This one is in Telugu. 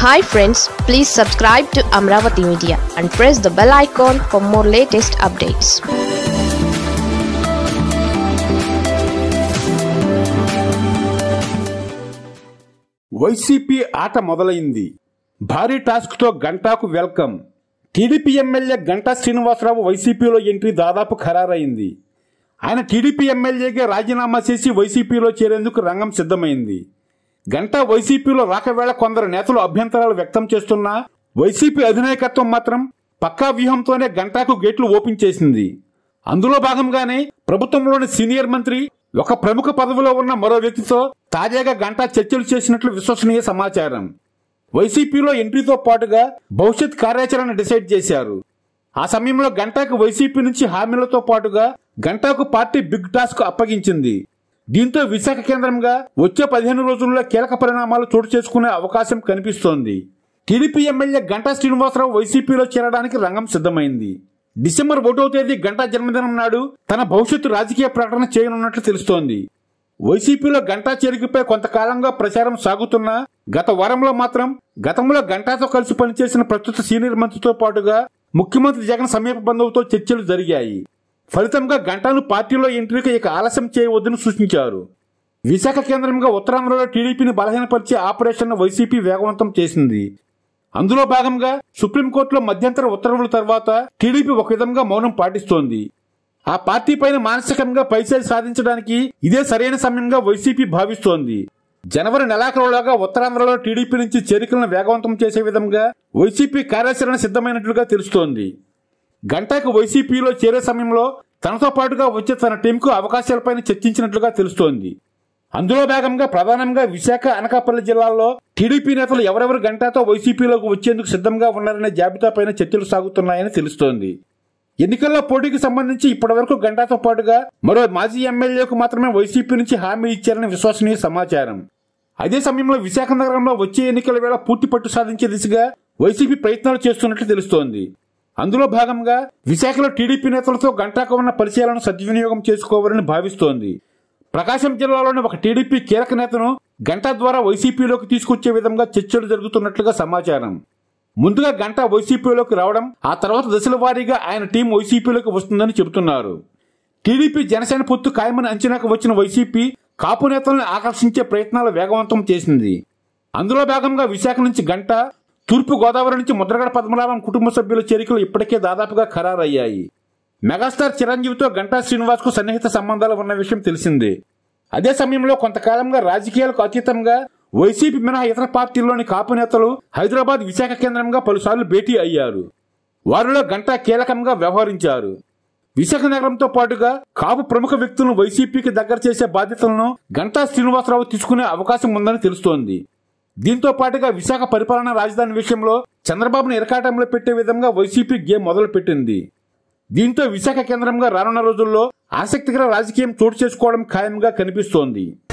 hi friends please subscribe to Amaravati media and press the bell icon for more latest updates YCP ఆట మొదలైంది భారీ టాస్క్ తో గంటాకు welcome TDP MLA Ganta Srinivasa Rao వైసీపీలో ఎంట్రీ దాదాపు ఖరారైంది ఆయన టీడీపీ ఎమ్మెల్యేగా రాజీనామా చేసి వైసీపీలో చేరేందుకు రంగం సిద్ధమైంది గంటా వైసీపీలో రాకవేళ కొందరు నేతలు అభ్యంతరాలు వ్యక్తం చేస్తున్నా వైసీపీ అధినాయకత్వం మాత్రం పక్కా వ్యూహంతోనే గంటాకు గేట్లు ఓపెన్ చేసింది అందులో భాగంగానే ప్రభుత్వంలోని సీనియర్ మంత్రి ఒక ప్రముఖ పదవిలో ఉన్న మరో వ్యక్తితో తాజాగా గంటా చర్చలు చేసినట్లు విశ్వసనీయ సమాచారం వైసీపీలో ఎంట్రీతో పాటుగా భవిష్యత్ కార్యాచరణ డిసైడ్ చేశారు ఆ సమయంలో గంటాకు వైసీపీ నుంచి హామీలతో పాటుగా గంటాకు పార్టీ బిగ్ టాస్క్ అప్పగించింది దీంతో విశాఖ కేంద్రంగా వచ్చే పదిహేను రోజుల్లో కీలక పరిణామాలు చోటు చేసుకునే అవకాశం కనిపిస్తోంది టీడీపీ ఎమ్మెల్యే గంటా శ్రీనివాసరావు వైసీపీలో చేరడానికి రంగం సిద్ధమైంది డిసెంబర్ ఒకటో తేదీ గంటా జన్మదినం నాడు తన భవిష్యత్తు రాజకీయ ప్రకటన చేయనున్నట్లు తెలుస్తోంది వైసీపీలో గంటా చేరికపై కొంతకాలంగా ప్రచారం సాగుతున్నా గత వారంలో మాత్రం గతంలో గంటాతో కలిసి పనిచేసిన ప్రస్తుత సీనియర్ మంత్రితో పాటుగా ముఖ్యమంత్రి జగన్ సమీప బంధువుతో చర్చలు జరిగాయి ఫలితంగా గంటాను పార్టీలో ఎంట్రీకి ఇక ఆలస్యం చేయవద్దని సూచించారు విశాఖ కేంద్రంగా ఉత్తరాంధ్రలో టీడీపీని బలహీనపరిచే ఆపరేషన్ వైసీపీ వేగవంతం చేసింది అందులో భాగంగా సుప్రీంకోర్టులో మధ్యంతర ఉత్తర్వుల తర్వాత టీడీపీ ఒక విధంగా మౌనం పాటిస్తోంది ఆ పార్టీ పైన మానసికంగా పైచేయి సాధించడానికి ఇదే సరైన సమయంగా వైసీపీ భావిస్తోంది జనవరి నెలాఖరులోగా ఉత్తరాంధ్రలో టీడీపీ నుంచి చేరికలను వేగవంతం చేసే విధంగా వైసీపీ కార్యాచరణ సిద్ధమైనట్లుగా తెలుస్తోంది గంటాకు వైసీపీలో చేరే సమయంలో తనతో పాటుగా వచ్చే తన టీంకు అవకాశాలపైన చర్చించినట్లుగా తెలుస్తోంది అందులో భాగంగా ప్రధానంగా విశాఖ అనకాపల్లి జిల్లాల్లో టీడీపీ నేతలు ఎవరెవరు గంటాతో వైసీపీలోకి వచ్చేందుకు సిద్ధంగా ఉన్నారనే జాబితాపైన చర్చలు సాగుతున్నాయని తెలుస్తోంది ఎన్నికల్లో పోటీకి సంబంధించి ఇప్పటివరకు గంటాతో పాటుగా మరో మాజీ ఎమ్మెల్యేకు మాత్రమే వైసీపీ నుంచి హామీ ఇచ్చారని విశ్వసనీయ సమాచారం అదే సమయంలో విశాఖ నగరంలో వచ్చే ఎన్నికల వేళ పూర్తి పట్టు సాధించే దిశగా వైసీపీ ప్రయత్నాలు చేస్తున్నట్లు తెలుస్తోంది అందులో భాగంగా విశాఖలో టీడీపీ నేతలతో గంటాకు ఉన్న పరిచయాలను సద్వినియోగం చేసుకోవాలని భావిస్తోంది ప్రకాశం జిల్లాలోని ఒక టీడీపీ కీలక నేతను గంటా ద్వారా వైసీపీలోకి తీసుకొచ్చే విధంగా చర్చలు జరుగుతున్నట్లుగా సమాచారం ముందుగా గంటా వైసీపీలోకి రావడం ఆ తర్వాత దశల వారీగా ఆయన టీం వైసీపీలోకి వస్తుందని చెబుతున్నారు టీడీపీ జనసేన పొత్తు ఖాయమని అంచనాకు వచ్చిన వైసీపీ కాపు నేతలను ఆకర్షించే ప్రయత్నాలు వేగవంతం చేసింది అందులో భాగంగా విశాఖ నుంచి గంట తూర్పు గోదావరి నుంచి ముద్రగడ పద్మనాభం కుటుంబ సభ్యుల చేరికలు ఇప్పటికే దాదాపుగా ఖరారయ్యాయి మెగాస్టార్ చిరంజీవితో గంటా శ్రీనివాస్ కు సన్నిహిత సంబంధాలు ఉన్న విషయం తెలిసిందే అదే సమయంలో కొంతకాలంగా రాజకీయాలకు అతీతంగా వైసీపీ మినహా ఇతర పార్టీల్లోని కాపు నేతలు హైదరాబాద్ విశాఖ కేంద్రంగా పలుసార్లు భేటీ అయ్యారు వారిలో గంటా కీలకంగా వ్యవహరించారు విశాఖ నగరంతో పాటుగా కాపు ప్రముఖ వ్యక్తులను వైసీపీకి దగ్గర చేసే బాధ్యతలను గంటా శ్రీనివాసరావు తీసుకునే అవకాశం ఉందని తెలుస్తోంది దీంతో పాటుగా విశాఖ పరిపాలనా రాజధాని విషయంలో చంద్రబాబును ఇరకాటంలో పెట్టే విధంగా వైసీపీ గేమ్ మొదలు పెట్టింది దీంతో విశాఖ కేంద్రంగా రానున్న రోజుల్లో ఆసక్తికర రాజకీయం చోటు చేసుకోవడం ఖాయంగా కనిపిస్తోంది